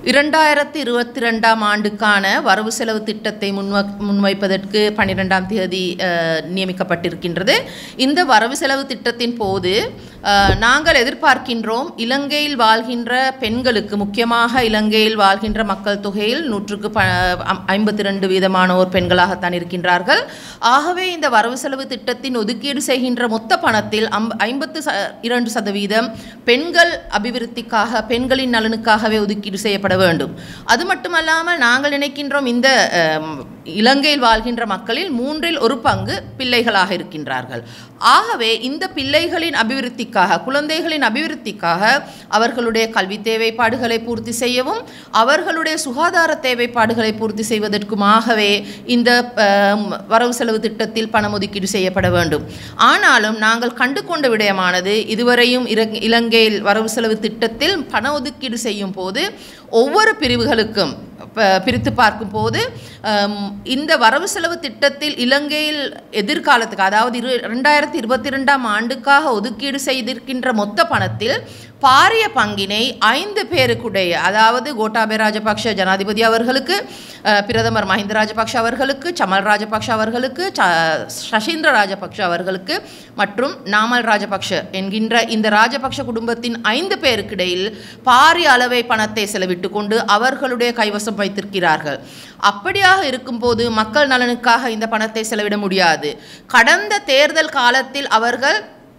இரண்டாயிரத்தி இருபத்தி ரெண்டாம் ஆண்டுக்கான வரவு செலவு திட்டத்தை முன்வ முன்வைப்பதற்கு பன்னிரெண்டாம் தேதி அஹ், நியமிக்கப்பட்டிருக்கின்றது இந்த வரவு செலவு திட்டத்தின் போது அஹ், நாங்கள் எதிர்பார்க்கின்றோம் இலங்கையில் வாழ்கின்ற பெண்களுக்கு முக்கியமாக இலங்கையில் வாழ்கின்ற மக்கள் தொகையில் நூற்றுக்கு ப ஐம்பத்தி ரெண்டு வீதமானோர் பெண்களாகத்தான் இருக்கின்றார்கள் ஆகவே இந்த வரவு செலவு திட்டத்தின் ஒதுக்கீடு செய்கின்ற மொத்த பணத்தில் அம் ஐம்பத்து ச இரண்டு சதவீதம் பெண்கள் அபிவிருத்திக்காக பெண்களின் நலனுக்காகவே ஒதுக்கீடு செய்யப்பட வேண்டும் அது மட்டுமல்லாமல் நாங்கள் நினைக்கின்றோம் இந்த அம், இலங்கையில் வாழ்கின்ற மக்களில் மூன்றில் ஒரு பங்கு பிள்ளைகளாக இருக்கின்றார்கள் ஆகவே இந்த பிள்ளைகளின் அபிவிருத்திக்காக குழந்தைகளின் அபிவிருத்திக்காக அவர்களுடைய கல்வி தேவைப்பாடுகளை பூர்த்தி செய்யவும் அவர்களுடைய சுகாதார தேவைப்பாடுகளை பூர்த்தி செய்வதற்குமாகவே இந்த அம், வரவு செலவு திட்டத்தில் பணம் ஒதுக்கீடு செய்யப்பட வேண்டும் ஆனாலும் நாங்கள் கண்டு கொண்ட விடயமானது இதுவரையும் இலங்- இலங்கையில் வரவு செலவு திட்டத்தில் பண ஒதுக்கீடு செய்யும் போது ஒவ்வொரு பிரிவுகளுக்கும் ப- பிரித்து பார்க்கும் போது அம், இந்த வரவு செலவு திட்டத்தில் இலங்கையில் எதிர்காலத்துக்கு அதாவது இரு ரெண்டாயிரத்தி இருபத்தி ரெண்டாம் ஆண்டுக்காக ஒதுக்கீடு செய்திருக்கின்ற மொத்த பணத்தில் பாரிய பங்கினை ஐந்து பேருக்குடைய அதாவது கோட்டாபய ராஜபக்ஷ ஜனாதிபதி அவர்களுக்கு அஹ், பிரதமர் மஹிந்த ராஜபக்ஷ அவர்களுக்கு சமல் ராஜபக்ஷ அவர்களுக்கு ச சசீந்திர ராஜபக்ஷ அவர்களுக்கு மற்றும் நாமல் ராஜபக்ஷ என்கின்ற இந்த ராஜபக்ஷ குடும்பத்தின் ஐந்து பேருக்கிடையில் பாரிய அளவை பணத்தை செலவிட்டு கொண்டு அவர்களுடைய கைவசம் வைத்திருக்கிறார்கள் அப்படியாக இருக்கும்போது மக்கள் நலனுக்காக இந்த பணத்தை செலவிட முடியாது கடந்த தேர்தல் காலத்தில் அவர்கள்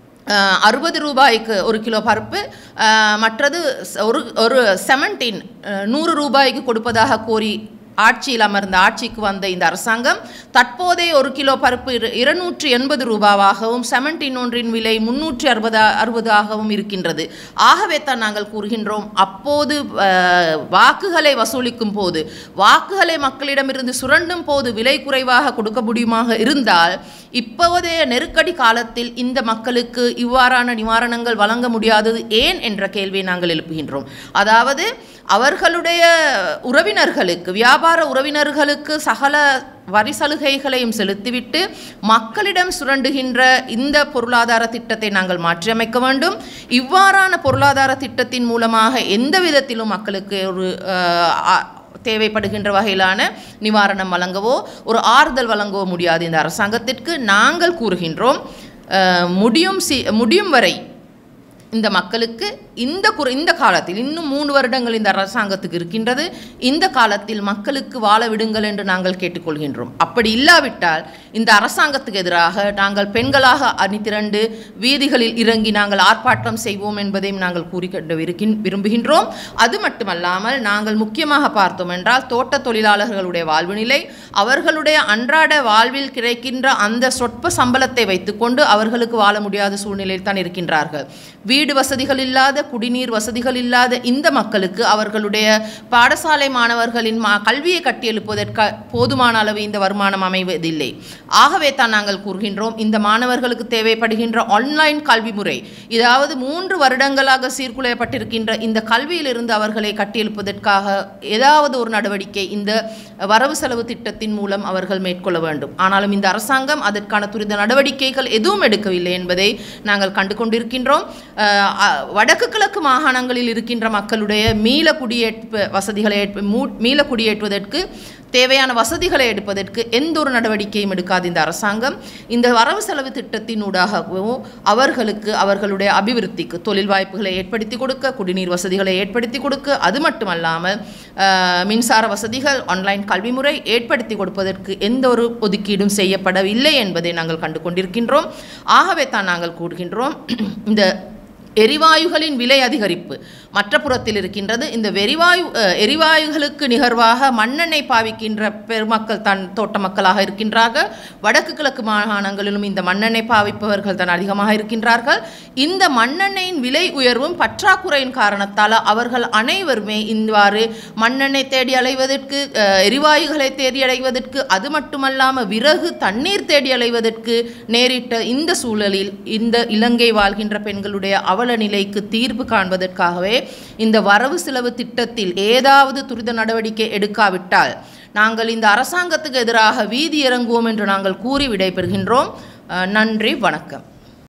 அறுபது ரூபாய்க்கு ஒரு கிலோ பருப்பு அஹ், மற்றது ச- ஒரு ஒரு செவன்டீன் நூறு ரூபாய்க்கு கொடுப்பதாக கோரி ஆட்சியில் அமர்ந்த ஆட்சிக்கு வந்த இந்த அரசாங்கம் தற்போதைய ஒரு கிலோ பருப்பு இரு இருநூற்றி எண்பது ரூபாவாகவும் செவன்டீன் ஒன்றின் விலை முன்னூற்றி அறுபதா அறுபதாகவும் இருக்கின்றது ஆகவே தான் நாங்கள் கூறுகின்றோம் அப்போது அஹ், வாக்குகளை வசூலிக்கும் போது வாக்குகளை மக்களிடமிருந்து சுரண்டும் போது விலை குறைவாக கொடுக்க முடியுமாக இருந்தால் இப்போதைய நெருக்கடி காலத்தில் இந்த மக்களுக்கு இவ்வாறான நிவாரணங்கள் வழங்க முடியாதது ஏன் என்ற கேள்வியை நாங்கள் எழுப்புகின்றோம் அதாவது அவர்களுடைய உறவினர்களுக்கு வியாபார உறவினர்களுக்கு சகல வரி சலுகைகளையும் செலுத்திவிட்டு மக்களிடம் சுரண்டுகின்ற இந்த பொருளாதார திட்டத்தை நாங்கள் மாற்றியமைக்க வேண்டும் இவ்வாறான பொருளாதார திட்டத்தின் மூலமாக எந்த விதத்திலும் மக்களுக்கு ஒரு அஹ், அ- தேவைப்படுகின்ற வகையிலான நிவாரணம் வழங்கவோ ஒரு ஆறுதல் வழங்கவோ முடியாது இந்த அரசாங்கத்திற்கு நாங்கள் கூறுகின்றோம் அஹ், முடியும் சி முடியும் வரை இந்த மக்களுக்கு இந்த குறை இந்த காலத்தில் இன்னும் மூன்று வருடங்கள் இந்த அரசாங்கத்துக்கு இருக்கின்றது இந்த காலத்தில் மக்களுக்கு வாழ விடுங்கள் என்று நாங்கள் கேட்டுக்கொள்கின்றோம் அப்படி இல்லாவிட்டால் இந்த அரசாங்கத்துக்கு எதிராக நாங்கள் பெண்களாக அணிதிரண்டு வீதிகளில் இறங்கி நாங்கள் ஆர்ப்பாட்டம் செய்வோம் என்பதையும் நாங்கள் கூறிக்கொண்டு இருக்கின் விரும்புகின்றோம் அது மட்டுமல்லாமல் நாங்கள் முக்கியமாக பார்த்தோம் என்றால் தோட்ட தொழிலாளர்களுடைய வாழ்வு நிலை அவர்களுடைய அன்றாட வாழ்வில் கிடைக்கின்ற அந்த சொற்ப சம்பளத்தை வைத்துக்கொண்டு அவர்களுக்கு வாழ முடியாத சூழ்நிலையில் தான் இருக்கின்றார்கள் வீடு வசதிகள் இல்லாத குடிநீர் வசதிகள் இல்லாத இந்த மக்களுக்கு அவர்களுடைய பாடசாலை மாணவர்களின் மா கல்வியை கட்டியெழுப்புவதற்கு போதுமான அளவு இந்த வருமானம் அமைவதில்லை ஆகவே தான் நாங்கள் கூறுகின்றோம் இந்த மாணவர்களுக்கு தேவைப்படுகின்ற ஆன்லைன் கல்வி முறை இதாவது மூன்று வருடங்களாக சீர்குலையப்பட்டிருக்கின்ற இந்த கல்வியிலிருந்து அவர்களை கட்டியெழுப்பதற்காக ஏதாவது ஒரு நடவடிக்கை இந்த வரவு செலவு திட்டத்தின் மூலம் அவர்கள் மேற்கொள்ள வேண்டும் ஆனாலும் இந்த அரசாங்கம் அதற்கான துரித நடவடிக்கைகள் எதுவும் எடுக்கவில்லை என்பதை நாங்கள் கண்டு கொண்டிருக்கின்றோம் அஹ், அ- வடக்கு கிழக்கு மாகாணங்களில் இருக்கின்ற மக்களுடைய மீள குடியேற்பு வசதிகளை ஏற்ப- மூ- மீள குடியேற்றுவதற்கு தேவையான வசதிகளை எடுப்பதற்கு எந்த ஒரு நடவடிக்கையும் எடுக்காத இந்த அரசாங்கம் இந்த வரவு செலவு திட்டத்தினூடாகவும் அவர்களுக்கு அவர்களுடைய அபிவிருத்திக்கு தொழில் வாய்ப்புகளை ஏற்படுத்தி கொடுக்க குடிநீர் வசதிகளை ஏற்படுத்தி கொடுக்க அது மட்டுமல்லாமல் அஹ், மின்சார வசதிகள் ஆன்லைன் கல்வி முறை ஏற்படுத்தி கொடுப்பதற்கு எந்த ஒரு ஒதுக்கீடும் செய்யப்படவில்லை என்பதை நாங்கள் கண்டு கொண்டிருக்கின்றோம் ஆகவே தான் நாங்கள் கூறுகின்றோம் இந்த எரிவாயுகளின் விலை அதிகரிப்பு மற்ற புறத்தில் இருக்கின்றது இந்த வெறிவாயு அஹ், எரிவாயுகளுக்கு நிகர்வாக மண்ணெண்ணெய் பாவிக்கின்ற பெருமக்கள் தான் தோட்ட மக்களாக இருக்கின்றார்கள் வடக்கு கிழக்கு மாகாணங்களிலும் இந்த மண்ணெண்ணெய் பாவிப்பவர்கள் தான் அதிகமாக இருக்கின்றார்கள் இந்த மண்ணெண்ணெயின் விலை உயர்வும் பற்றாக்குறையின் காரணத்தால் அவர்கள் அனைவருமே இவ்வாறு மண்ணெண்ணெய் தேடி அலைவதற்கு அஹ், எரிவாயுகளை தேடி அலைவதற்கு அது மட்டுமல்லாமல் விறகு தண்ணீர் தேடி அலைவதற்கு நேரிட்ட இந்த சூழலில் இந்த இலங்கை வாழ்கின்ற பெண்களுடைய அவல நிலைக்கு தீர்வு காண்பதற்காகவே இந்த வரவு செலவு திட்டத்தில் ஏதாவது துரித நடவடிக்கை எடுக்காவிட்டால் நாங்கள் இந்த அரசாங்கத்துக்கு எதிராக வீதி இறங்குவோம் என்று நாங்கள் கூறி விடைபெறுகின்றோம் அஹ், நன்றி வணக்கம்